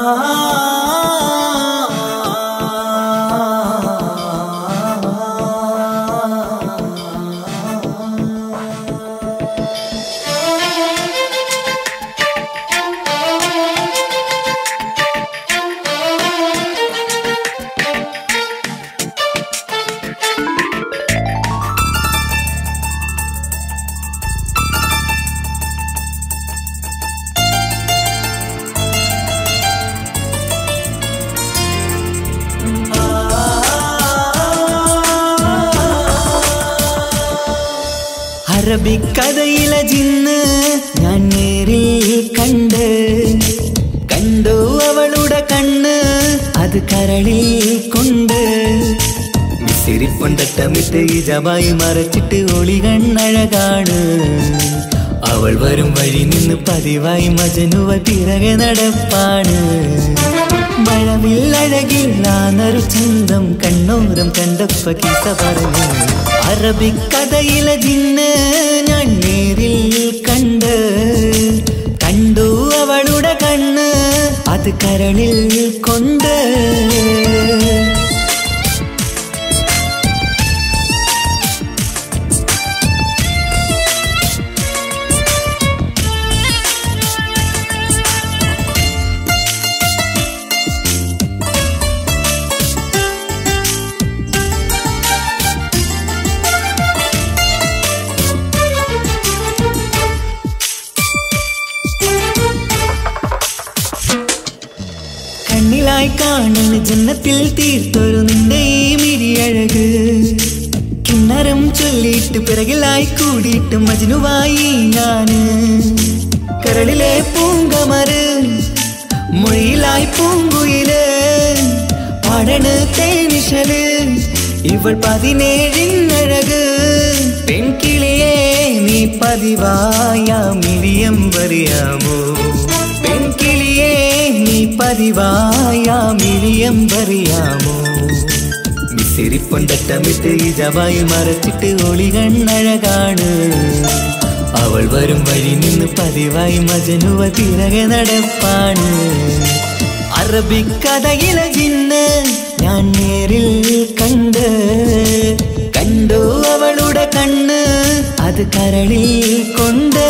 അറബിക്കഥയിലെ ജിന്ന് ഞാൻ നേരിൽ കണ്ട് കണ്ടു അവളുടെ കണ്ണ് അത് കരളിൽ കൊണ്ട് വിസിരിപ്പൊണ്ടട്ടമിട്ട് ഈ ജവായി മറച്ചിട്ട് ഒളി കണ്ണഴകാണ് അവൾ വരും വഴി നിന്ന് പതിവായി മജനുവ പിറകെ നടപ്പാണ് മഴവില്ലഴകില്ലാന്നൊരു ചന്തം കണ്ണോരം കണ്ടപ്പ കീസ പറഞ്ഞു അറബിക്കഥയിലെ ജിന്ന് ഞാൻ നേരിൽ കണ്ട് കണ്ടു അവളുടെ കണ്ണ് അത് കരളിൽ കൊണ്ട് കണ്ണിലായി കാണുന്ന ജന്നത്തിൽ തീർത്തൊരു നിന്റെ ഈ മിരിയഴക് കിണ്ണരം ചൊല്ലിയിട്ട് പിറകിലായി കൂടിയിട്ട് മജനുവായി ഞാന് കരളിലെ പൂങ്കമറ് മൊഴിയിലായി പൂങ്കുയില് പാടണ് തേനിശല് ഇവൾ പതിനേഴിനഴക് പെൺകിളിയെ നീ പതിവായാമിരിയം പറയാമോ പെൺകിളിയെ നീ പതിവായാമിരിയം പറയാമോ മിസിരിപ്പൊണ്ടട്ടമിട്ട് ഈ ജവായി മറച്ചിട്ട് ഒളി കണ്ണഴകാണ് അവൾ വരും വഴി നിന്ന് പതിവായി മജനുവ തിരകെ നടപ്പാണ് അറബിക്കഥയിലെ ജിന്ന് ഞാൻ നേരിൽ കണ്ട് കണ്ടു അവളുടെ കണ്ണ് അത് കരളിൽ കൊണ്ട്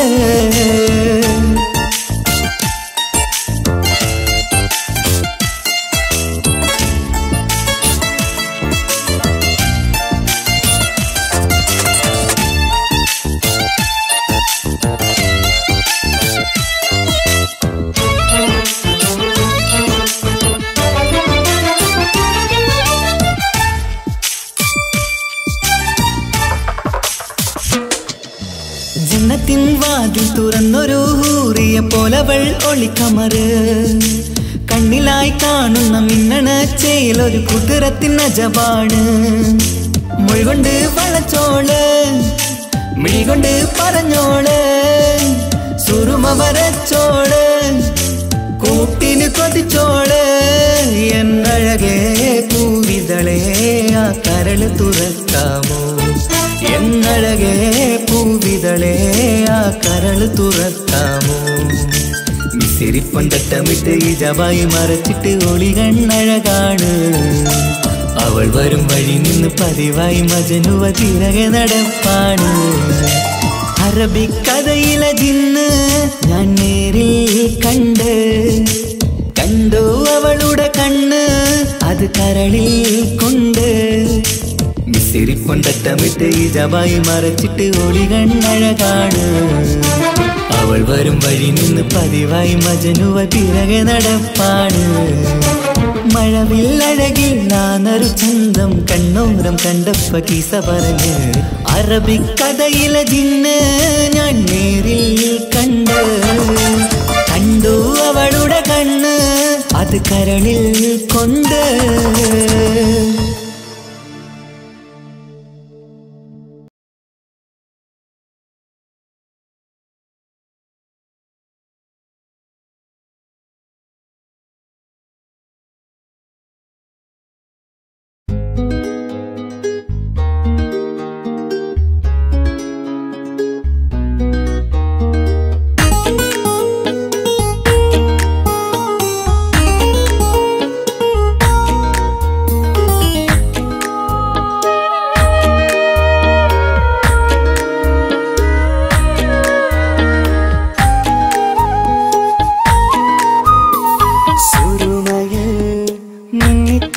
ജന്നത്തിൻ വാതിൽ തുറന്നൊരു ഹൂറിയ പോലവൾ ഒളിക്കമറ് കണ്ണിലായി കാണുന്ന മിന്നണ ചേലൊരു കുതിരത്തിൻ അജപാണ് മൊഴികൊണ്ട് വളച്ചോള് മിഴികൊണ്ട് പറഞ്ഞോള് സുറുമ വരച്ചോള് കൂട്ടിന് കൊതിച്ചോള് എന്നഴകേ പൂവിതളേ ആ കരള് തുറക്കാമോ എന്നഴകേ പൂവിതളേ ആ കരള് തുറക്കാമോ മിസിരിപ്പൊണ്ടട്ടമിട്ട് ഈ ജവായി മറച്ചിട്ട് ഒളി കണ്ണഴകാണ് അവൾ വരും വഴി നിന്ന് പതിവായി മജനുവ തിരകെ നടപ്പാണ് അറബിക്കഥയിലെ ജിന്ന് ഞാൻ നേരിൽ കണ്ട് കണ്ടു അവളുടെ കണ്ണ് അത് കരളിൽ കൊണ്ട് മിസിരിപ്പൊണ്ടട്ടമിട്ട് ഈ ജവായി മറച്ചിട്ട് ഒളി കണ്ണഴകാണ് അവൾ വരും വഴി നിന്ന് പതിവായി മജനുവ പിറകെ നടപ്പാണ് മഴവില്ലഴകില്ലാന്നൊരു ചന്തം കണ്ണോരം കണ്ടപ്പ കീസ പറഞ്ഞ് അറബിക്കഥയിലെ ജിന്ന് ഞാൻ നേരിൽ കണ്ട് കണ്ടു അവളുടെ കണ്ണ് അത് കരളിൽ കൊണ്ട് ും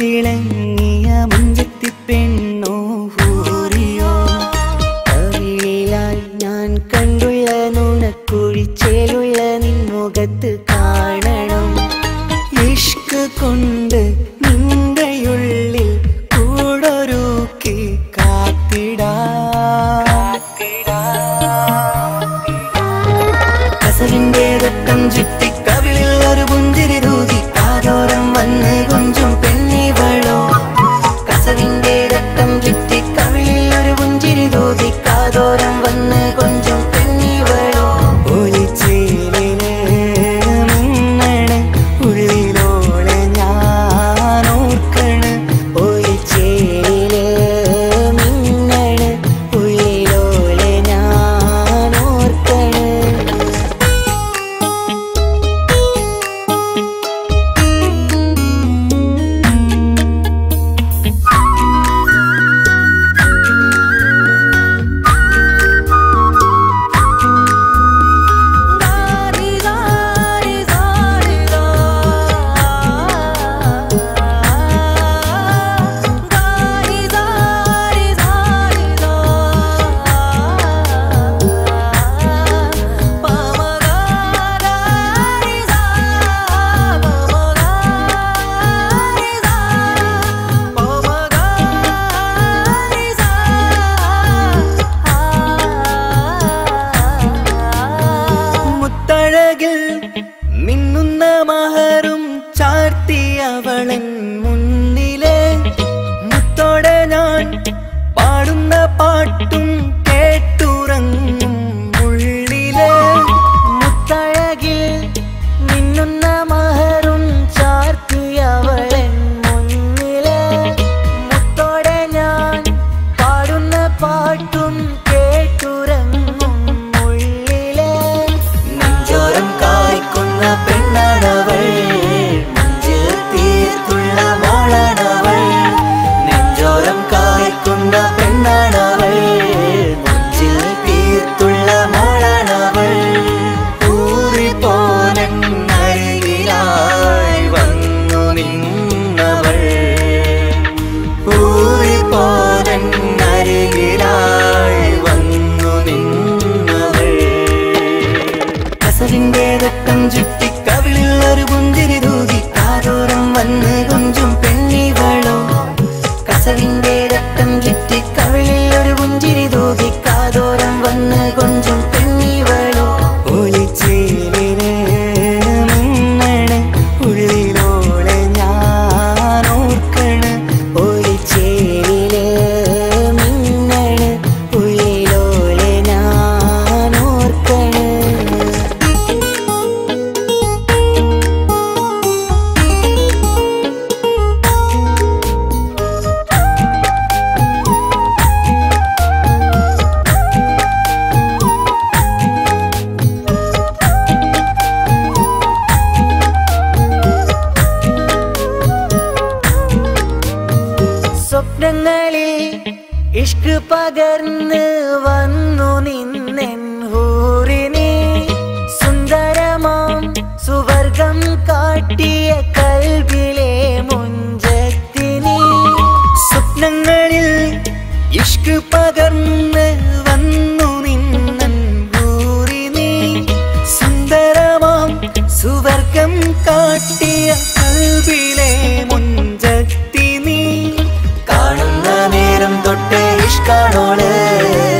തിളങ്ങിയ മുഞ്ചത്തി പെണ്ണോ ഹൂറിയോ കവിളിലായി ഞാൻ കണ്ടുള്ള നുണക്കുഴിച്ചേലുള്ള നിൻമുഖത്ത് കാണണം ഇഷ്ക് കൊണ്ട് നിന്റെയുള്ളിൽ കൂടൊരുക്കി കാത്തിടാ കസവിന്റെ രക്തം ചുറ്റി കവിളിൽ ഒരു പുഞ്ചിരി തൂകി കാതോരം വന്ന് കൊഞ്ചും പെണ്ണിവളോ കസവിന്റെ രക്തം ചുറ്റി കവിളിൽ ഒരു പുഞ്ചിരി തൂകി കാതോരം വന്ന് കൊഞ്ചും പെണ്ണിവളോ ഒലിച്ചേലിന് മിന്നണ് ഉള്ളിലോളെ ഞാൻ ഓർക്കണ് ഒളിച്ചേരില് മിന്നണ് ഉള്ളിലോലെ ഞാൻ ഓർക്കണ് മുത്തഴകിൽ മിന്നുന്ന മഹറും ചാർത്തി അവളൻ മുന്നിലെ മുത്തോടെ ഞാൻ പാടുന്ന പാട്ടും കേട്ടുറങ്ങും ഉള്ളിലെ മുത്തഴകിൽ മിന്നുന്ന മഹറും ചാർത്തിയവളൻ മുന്നിലെ മുത്തോടെ ഞാൻ പാടുന്ന പാട്ടും കേട്ടുറങ്ങും ഉള്ളിലെ നെഞ്ചോരം കായ്ക്കുന്ന പെണ്ണാണവൾ മഞ്ചിൽ തീർത്തുള്ള മോളാണവൾ നെഞ്ചോരം കായ്ക്കുന്ന പെണ്ണാണവൾ മഞ്ചിൽ തീർത്തുള്ള മോളാണവൾ ഊറിപ്പോനരികിലായി വന്നു നിന്നവൾ ഊറിപ്പോനരികിലായി വന്നു നിന്നവൾ കസവിന്റെ രക്തം ചുറ്റി കവിളിൽ ഒരു പുഞ്ചിരി തൂകി കാതോരം വന്ന് കൊഞ്ചും പെണ്ണിവളോ കസവിന്റെ രക്തം ചുറ്റി കവിളിൽ ഒരു പുഞ്ചിരി തൂകി കാതോരം വന്ന് കൊഞ്ചും പെണ്ണിവളോ ഒലിച്ചേലിന് മിന്നണ് ഉള്ളിലോളെ ഞാൻ ഓർക്കണ് ഒളിച്ചേരില് മിന്നണ് ഉള്ളിലോലെ ഞാൻ ഓർക്കണ് സ്വപ്നങ്ങളിൽ ഇഷ്ക് പകർന്ന് വന്നു നിന്നെൻ ഹൂറിനെ സുന്ദരമാം സുവർഗം കാട്ടിയ കൽബിലെ മുഞ്ചത്തിനെ സ്വപ്നങ്ങളിൽ ഇഷ്ക് പകർന്ന് വന്നു നിന്നൻ ഊറി നീ സുന്ദരമാം സുവർഗം കാട്ടിയ കൽബിലെ മുഞ്ചത്തി നീ കാണുന്ന നേരം തൊട്ട് ഇഷ്കാണോള്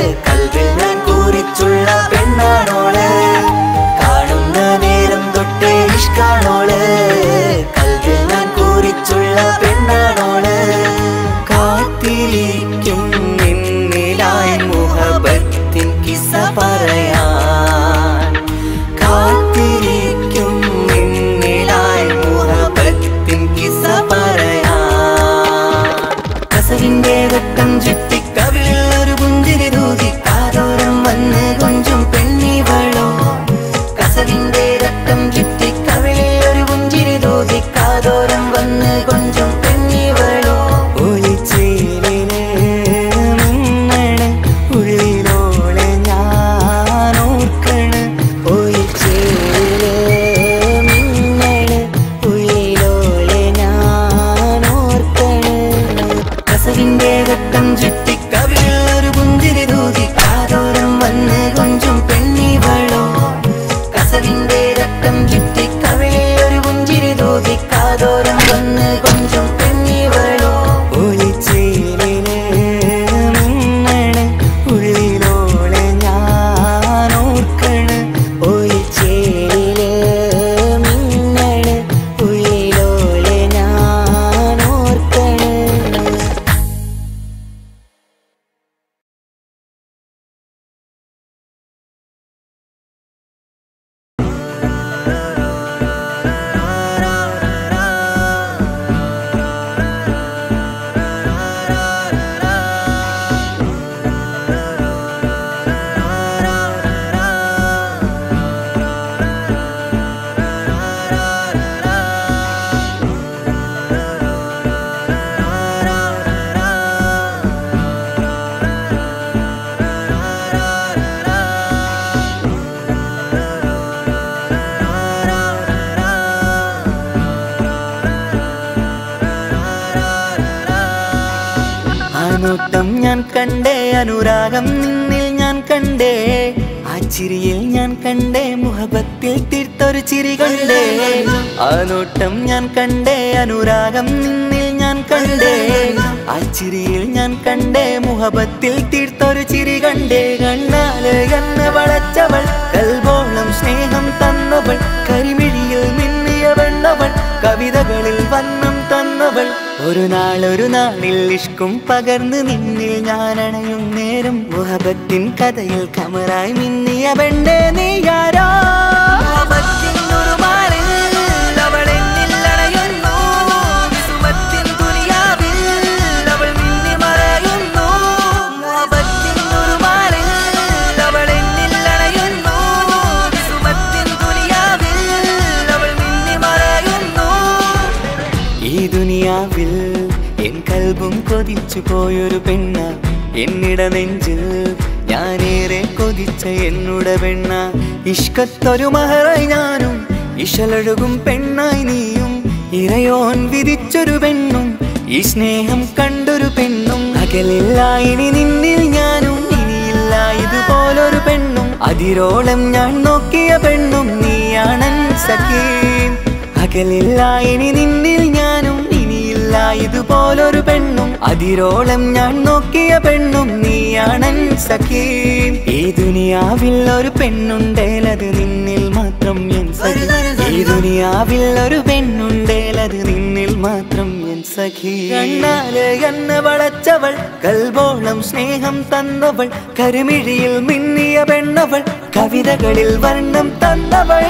നോട്ടം ഞാൻ കണ്ടേ അനുരാഗം നിന്നിൽ ഞാൻ കണ്ടേ ആ ചിരിയിൽ ഞാൻ കണ്ടേ മുഹബത്തിൽ തീർത്തൊരു ചിരി കണ്ടേ ആ നോട്ടം ഞാൻ കണ്ടേ അനുരാഗം നിന്നിൽ ഞാൻ കണ്ടേ ആ ചിരിയിൽ ഞാൻ കണ്ടേ മുഹബത്തിൽ തീർത്തൊരു ചിരി കണ്ടേ കണ്ണാല് എന്നെ വളച്ചവൾ കൽബോളം സ്നേഹം തന്നവൾ കരിമിഴിയിൽ മിന്നിയ വെണ്ണവൾ കവിതകളിൽ വന്നം തന്നവൾ ഒരു നാൾ ഒരു നാളിൽ ഇഷ്കും പകർന്ന് നിന്നിൽ ഞാൻ അണയും നേരം മുഹബത്തിൻ കഥയിൽ കമറായി മിന്നിയ പെണ്ണേ നീ ആരാ ഈ ദുനിയാവിൽ എൻ കൽബും കൊതിച്ചു പോയൊരു പെണ്ണ എന്നിട നെഞ്ചിൽ ഞാനേറെ കൊതിച്ച എന്നുട പെണ്ണ ഇഷ്കത്തൊരു മഹറായി ഞാനും ഇശലൊഴുകും പെണ്ണായി നീയും ഇറയോൻ വിധിച്ചൊരു പെണ്ണും ഈ സ്നേഹം കണ്ടൊരു പെണ്ണും അകലില്ല ഇനി നിന്നിൽ ഞാനും ഇനിയില്ല ഇതുപോലൊരു പെണ്ണും അതിരോളം ഞാൻ നോക്കിയ പെണ്ണും നീയാണൻ സഖീം അകലില്ല ഇനി നിന്നിൽ ഞാനും ഇനിയില്ല ഇതുപോലൊരു പെണ്ണും അതിരോളം ഞാൻ നോക്കിയ പെണ്ണും നീയാണൻ സഖീം ഈ ദുനിയാവിൽ ഒരു പെണ്ണുണ്ടേലത് നിന്നിൽ മാത്രം എൻ സഖി ഈ ദുനിയാവിൽ ഒരു പെണ്ണുണ്ടേലത് നിന്നിൽ മാത്രം എൻ സഖി കണ്ണാല് എന്നെ വളച്ചവൾ കൽബോളം സ്നേഹം തന്നവൾ കരുമിഴിയിൽ മിന്നിയ പെണ്ണവൾ കവിതകളിൽ വർണ്ണം തന്നവൾ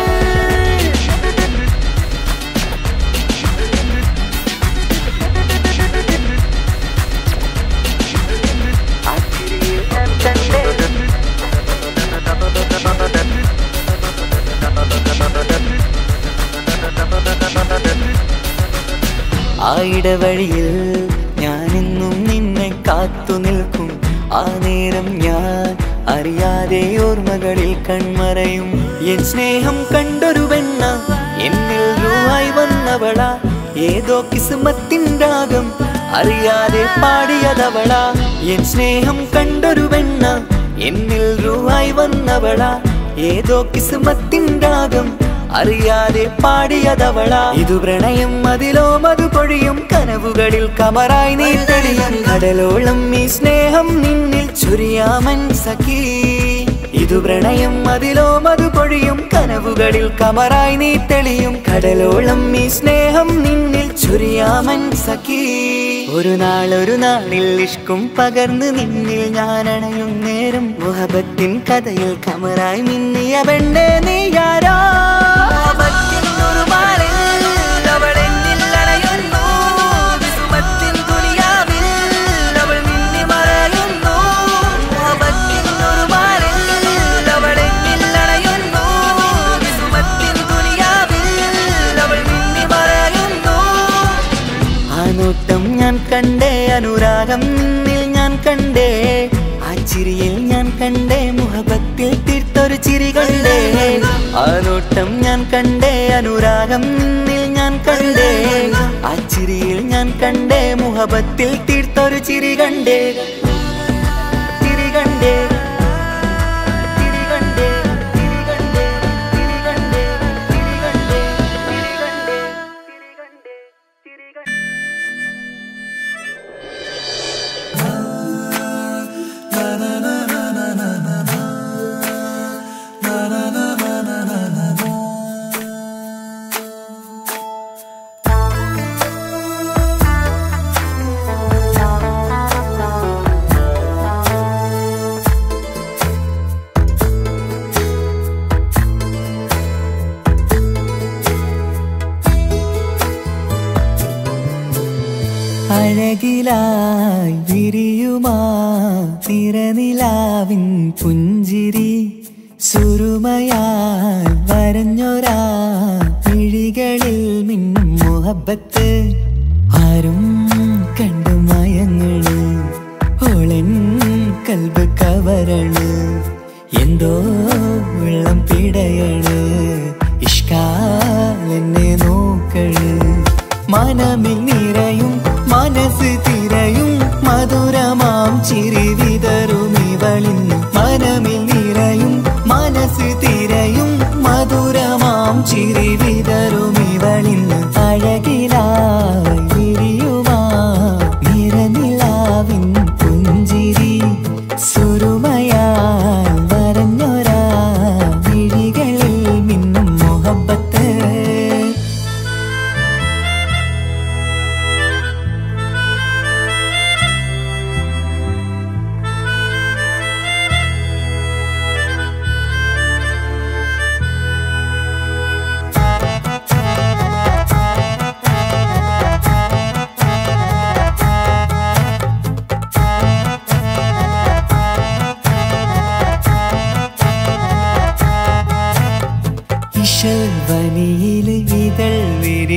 ആ ഇടവഴിയിൽ ഞാനെന്നും നിന്നെ കാത്തു നിൽക്കും ആ നേരം ഞാൻ അറിയാതെ ഓർമ്മകളിൽ കൺമറയും എൻ സ്നേഹം കണ്ടൊരു വെണ്ണ എന്നിൽ രൂപായി വന്നവള ഏതോ കിസുമത്തിൻ രാഗം അറിയാതെ പാടിയതവള എൻ സ്നേഹം കണ്ടൊരു വെണ്ണ എന്നിൽ രൂപായി വന്നവള ഏതോ കിസുമത്തിൻ രാഗം അറിയാതെ പാടിയതവള ഇതു പ്രണയം അതിലോ മധു പൊഴിയും കനവുകളിൽ കമറായി നീ തെളിയും കടലോളം ഈ സ്നേഹം നിന്നിൽ ചുരിയാമൻ സഖീ ഇതു പ്രണയം അതിലോ മധു പൊഴിയും കനവുകളിൽ കമറായി നീ തെളിയും കടലോളം ഈ സ്നേഹം നിന്നിൽ ചുരിയാമൻ സഖീ ഒരു നാൾ ഒരു നാളിൽ ഇഷ്കും പകർന്ന് നിന്നിൽ ഞാൻ അണയും നേരം മുഹബത്തിൻ കഥയിൽ കമറായി മിന്നിയ പെണ്ണേ നീ ആരാ ആ നോട്ടം ഞാൻ കണ്ടേ അനുരാഗം നിന്നിൽ ഞാൻ കണ്ടേ ആ ചിരിയിൽ ഞാൻ കണ്ടേ മുഹബത്തിൽ തീർത്തൊരു ചിരി കണ്ടേ ആ നോട്ടം ഞാൻ കണ്ടേ അനുരാഗം നിന്നിൽ ഞാൻ കണ്ടേ ആ ചിരിയിൽ ഞാൻ കണ്ടേ മുഹബത്തിൽ തീർത്തൊരു ചിരി കണ്ടേ ചിരി കണ്ടേ ചിരി കണ്ടേ ചിരി കണ്ടേ ചിരി കണ്ടേ ചിരി കണ്ടേ ചിരി കണ്ടേ ചിരി കണ്ടേ ചിരി കണ്ടേ അഴകിലായി വിരിയുമാ തിരനിലാവിൻ പുഞ്ചിരി സുരുമയാൽ വരഞ്ഞൊരാ മിഴികളിൽ മിന്നും മുഹബത്ത് ആരും കണ്ടു മയങ്ങള് ഓളൻ കൽബ് കവരണ് എന്തോ വെള്ളം പിടയണ് ഇഷ്കാൽ എന്നെ നോക്കള് മനമിൽ നിറയും മനസ്സ് തിരയും മധുരമാ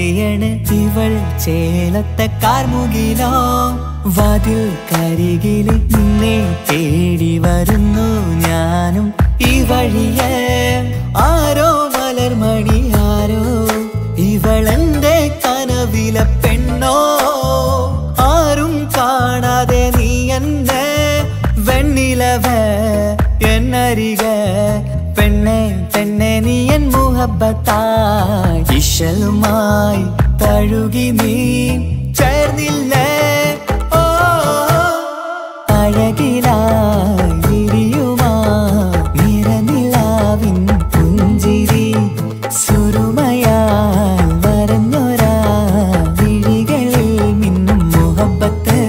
കഴിയണ് ഇവൾ ചേലത്തെ കാർമുകിലോ വാതിൽ കരികില് നിന്നെ തേടി വരുന്നു ഞാനും ഈ വഴിയെ ആരോ മലർമണി ആരോ ഇവളെന്റെ കനവിലെ പെണ്ണോ ആരും കാണാതെ നീ എന്നെ വെണ്ണിലവ എന്നരിക പെണ്ണെ പെണ്ണെ നീ എൻ മുഹബത്തായി ഇശലുമായി തഴുകി നീ ചേർന്നില്ലേ ഓ അഴകിലായി വിരിയുമാ നിറനിലാവിൻ പുഞ്ചിരി സുരുമയാൽ വരഞ്ഞൊരാ വിഴികളിൽ മിന്നും മുഹബത്ത്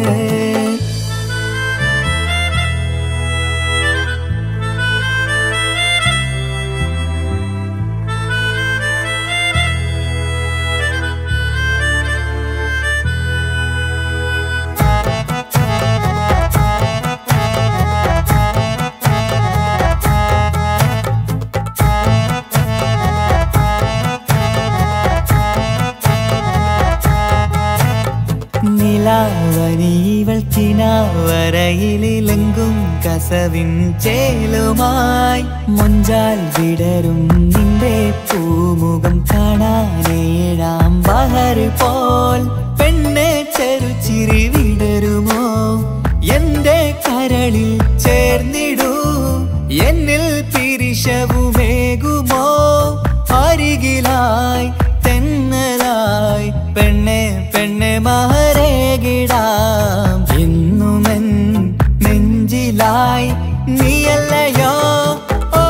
നിലാവനീവൾ കിനാവരയിലെങ്കും കസവിൻ ചേലുമായി മുഞ്ചാൽ വിടരും നിന്റെ പൂമുഖം കാണാനേഴാം ബഹർ പോൽ പെണ്ണെ ചെറുചിരി വിടരുമോ എന്റെ കരളിൽ ചേർന്നിടൂ എന്നിൽ പിരിശവുമേകുമോ അരികിലായി തെന്നലായി പെണ്ണെ പെണ്ണെ മഹരേകിടാം എന്നുമെൻ നെഞ്ചിലായി നീയല്ലയോ ഓ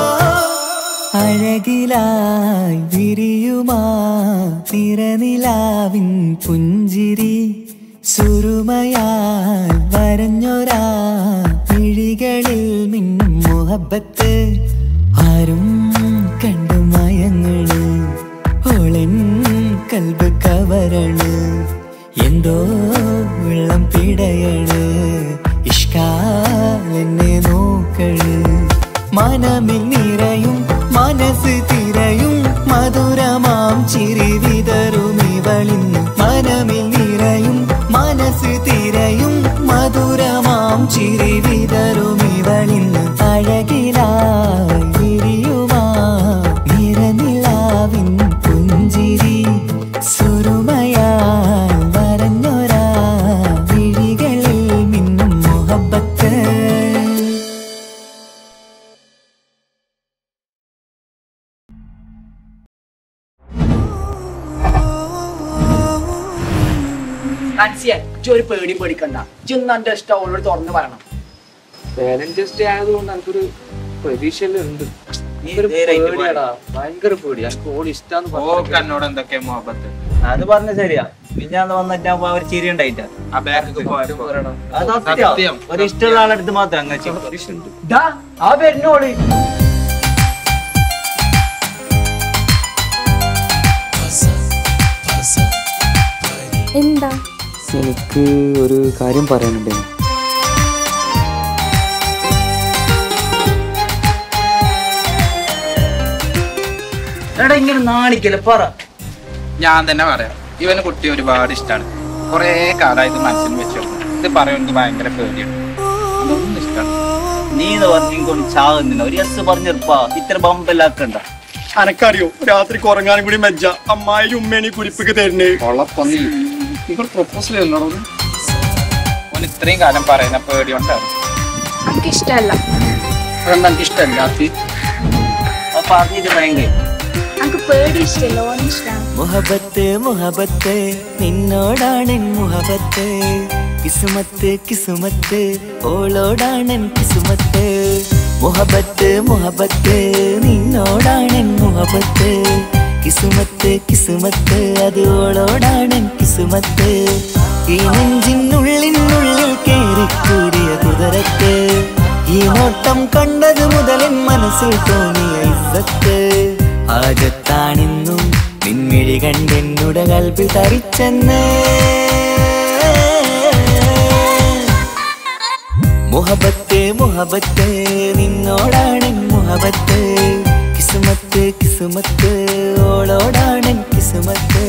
അഴകിലായി വിരിയുമാ നിറനിലാവിൻ പുഞ്ചിരി സുരുമയാൽ വരഞ്ഞൊരാ മിഴികളിൽ മിന്നും മുഹബത്ത് ആരും കണ്ടു മയങ്ങള് ഓളൻ കൽബ് കവരണ് എന്തോ വെള്ളം പിടയണ് ഇഷ്കാൽ എന്നെ നോക്കള് മനമിൽ നിറയും മനസ്സ് തിരയും മധുരമാം ചിരി വിതറും ഇവളിന്ന് മനമിൽ നിറയും മനസ്സ് തിരയും മധുരമാം ചിരി വിതറും ഇവളിന്ന് അഴകിലായി വിരിയുമാ നിറനിലാവിൻ പുഞ്ചിരി സുരുമയാൽ വരഞ്ഞൊരാ വിഴികളിൽ മിന്നും മുഹബത്ത് അൻസിയ ഇജ്ജ് ഒരു പേടി പേടിക്കണ്ട ഇജ്ജൊന്നും എന്റെ ഇഷ്ടം അവളോട് തുറന്ന് പറയണം ബാലൻസ് ആയതുകൊണ്ട് എനിക്കൊരു പ്രതീക്ഷയുണ്ട് നീ ഒരു നേരായിട്ട് പേടിയാടാ ഭയങ്കര പേടി എനിക്ക് ഓൾ ഇഷ്ടാന്ന് ഓക്ക് പറഞ്ഞു എന്നോട് എന്തൊക്കെയാ മുഹബത്ത് അത് പറഞ്ഞ ശരിയാ പിന്നെ അന്ന് വന്നിട്ട് അവർ ചിരി ഉണ്ടായിട്ടാ ആ ബാക്ക് പോയപ്പോ അത് സത്യം. സത്യം ഒരു ഇഷ്ടമുള്ള ആളെടുത്ത് മാത്രം അങ്ങനെ ചെയ്യും ദാ ആ വരുന്നോള് എന്താ എനിക്ക് ഒരു കാര്യം പറയാനുണ്ട് എടാ ഇങ്ങനെ നാണിക്കല് പറ ഞാൻ തന്നെ പറയാം ഇവന് കുട്ടി ഒരുപാട് ഇഷ്ടമാണ് കുറേ കാലമായിട്ട് മനസ്സിൽ വെച്ചു ഇത് പറയാൻ എനിക്ക് ഭയങ്കര പേടിയാണ് അതൊന്നും ഇഷ്ടമാണ് നീ എന്ന് പറഞ്ഞ കൊണ്ട് ചാകുന്നില്ല ഒരു എസ് പറഞ്ഞിരുപ്പാ ഇത്ര ബമ്പലാക്കണ്ട അനക്കറിയോ രാത്രി കുറങ്ങാനും കൂടി മെജ്ജ അമ്മായി ഉമ്മേനി കുരിപ്പിക്ക് തരുന്നേ കൊള്ളപ്പന്നി നിങ്ങൾ പ്രൊപ്പോസൽ ചെയ്യുന്നോ ഓൻ ഇത്രയും കാലം പറയുന്ന പേടി കൊണ്ടാണ് എനിക്ക് ഇഷ്ടമല്ല അതെന്താ എനിക്ക് ഇഷ്ടമല്ലാത്ത അത് പറഞ്ഞിട്ട് ഭയങ്കര എനിക്ക് പേടി ഇഷ്ടമല്ല ഓന് ഇഷ്ടമാണ് മുഹബത്ത് മുഹബത്ത് നിന്നോടാണെൻ മുഹബത്ത് കിസുമത്ത് കിസുമത്ത് ഓളോടാണെൻ കിസുമത്ത് മുഹബത്ത് മുഹബത്ത് നിന്നോടാണെൻ മുഹബത്ത് കിസുമത്ത് കിസുമത്ത് അത് ഓളോടാണെൻ കിസുമത്ത് ഈ നെഞ്ചിനുള്ളിനുള്ളിൽ കേറിക്കൂടിയ കുതിരത്ത് ഈ നോട്ടം കണ്ടത് മുതലൻ മനസ്സിൽ തോന്നിയ ഇസ്സത്ത് ആജത്താണിന്നും നിൻമിഴി കണ്ടെന്നുടെ കൽപ്പിൽ തരിച്ചെന്ന് മുഹബത്ത് മുഹബത്ത് നിന്നോടാണ് മുഹബത്ത് കിസ് കിസുമത്ത് കിസുമത്ത് ഓളോടാണ് കിസുമത്ത്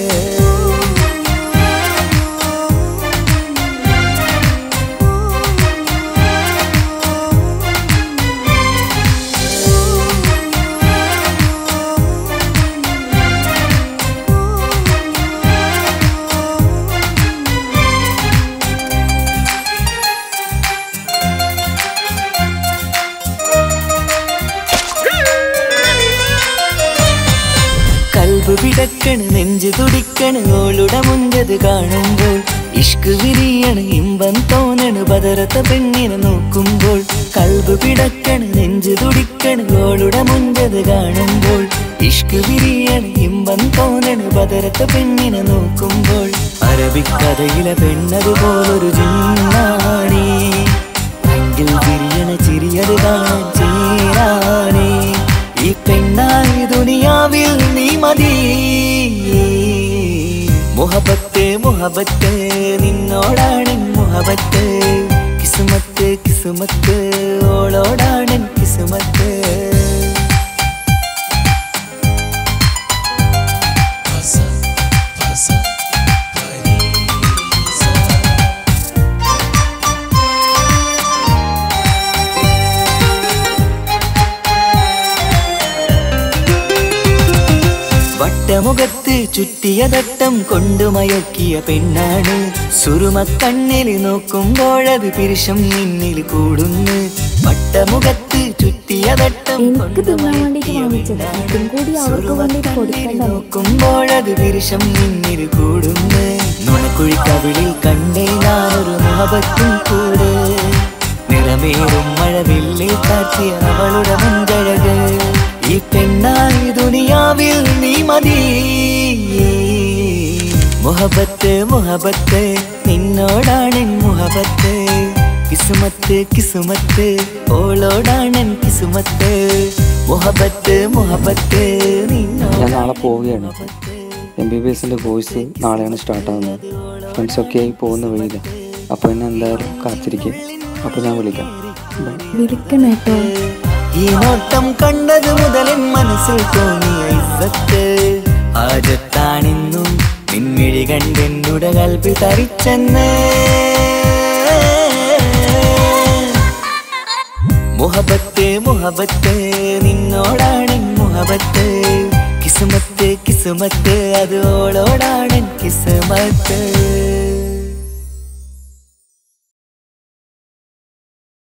കൽബ് പിടക്കണ് നെഞ്ചു തുടിക്കണ് ഓളുടെ മുഞ്ചത് കാണുമ്പോൾ ഇഷ്ക് വിരിയണ് ഇമ്പം തോന്നണ് ബദറത്ത പെണ്ണിനെ നോക്കുമ്പോൾ കൽബ് പിടക്കണ് നെഞ്ചു തുടിക്കണ് ഓളുടെ മുഞ്ചത് കാണുമ്പോൾ ഇഷ്ക് വിരിയണ് ഇമ്പം തോന്നണ് ബദറത്ത പെണ്ണിനെ നോക്കുമ്പോൾ അറബിക്കഥയിലെ പെണ്ണതുപോലൊരു ജിന്നാണേ അങ്കിൽ വിരിയണ ചിരിയത് കാണാൻ ചേരാനേ ഈ പെണ്ണായി ദുനിയാവിൽ നീ മതി മുഹബത്ത് മുഹബത്ത് നിന്നോടാണ് മുഹബത്ത് കിസുമത്ത് കിസുമത്ത് ഓളോടാണ് കിസുമത്ത് വട്ടമുഖത്ത് ചുറ്റിയ തട്ടം കൊണ്ടു മയക്കിയ പെണ്ണാണ് സുറുമക്കണ്ണിൽ നോക്കുമ്പോഴത് പിരിശം നിന്നിൽ കൂടുന്നു വട്ടമുഖത്ത് ചുറ്റിയ തട്ടം എനിക്ക് കൊണ്ടു തിന്നാൻ വേണ്ടിയിട്ട് മയക്കിയ വാങ്ങിച്ചതാ. പെണ്ണാണ്. ഇതും കൂടി അവർക്ക് വേണ്ടിയിട്ട് സുറുമക്കണ്ണിൽ കൊടുക്കണ്ടേ? നോക്കുമ്പോഴത് പിരിശം നിന്നിൽ കൂടുന്നു നുണക്കുഴി കവിളിൽ കണ്ടേ ഞാനൊരു മുഹബത്തും കൂടെ നിറമേറും മഴവില്ലിൽ കാറ്റിയ അവളുടെ മുൻകഴക് ഈ പെണ്ണായി ദുനിയാവിൽ നീ മതി മുഹബത്ത് മുഹബത്ത് നിന്നോടാണ് മുഹബത്ത് കിസുമത്ത് കിസുമത്ത് ഓളോടാണ് കിസുമത്ത് മുഹബത്ത് മുഹബത്ത് ഞാൻ നാളെ പോവുകയാണ് എം ബി ബി എസിൻ്റെ കോഴ്സ് നാളെയാണ് സ്റ്റാർട്ട് ആവുന്നത് ഫ്രണ്ട്സൊക്കെ ആയി പോകുന്ന വഴിയില്ല അപ്പോൾ എന്നെ എന്തായാലും കാത്തിരിക്കുക അപ്പോൾ ഞാൻ വിളിക്കാം ബൈ വിളിക്കണം കേട്ടോ ഈ നോട്ടം കണ്ടത് മുതലൻ മനസ്സിൽ തോന്നിയ ഇസ്സത്ത് ആജത്താണിന്നും നിൻമിഴി കണ്ടെന്നുടെ കൽപ്പി തരിച്ചെന്ന് മുഹബത്ത് മുഹബത്ത് നിന്നോടാണ് മുഹബത്ത് കിസുമത്ത് കിസുമത്ത് അത് ഓളോടാണ് കിസുമത്ത്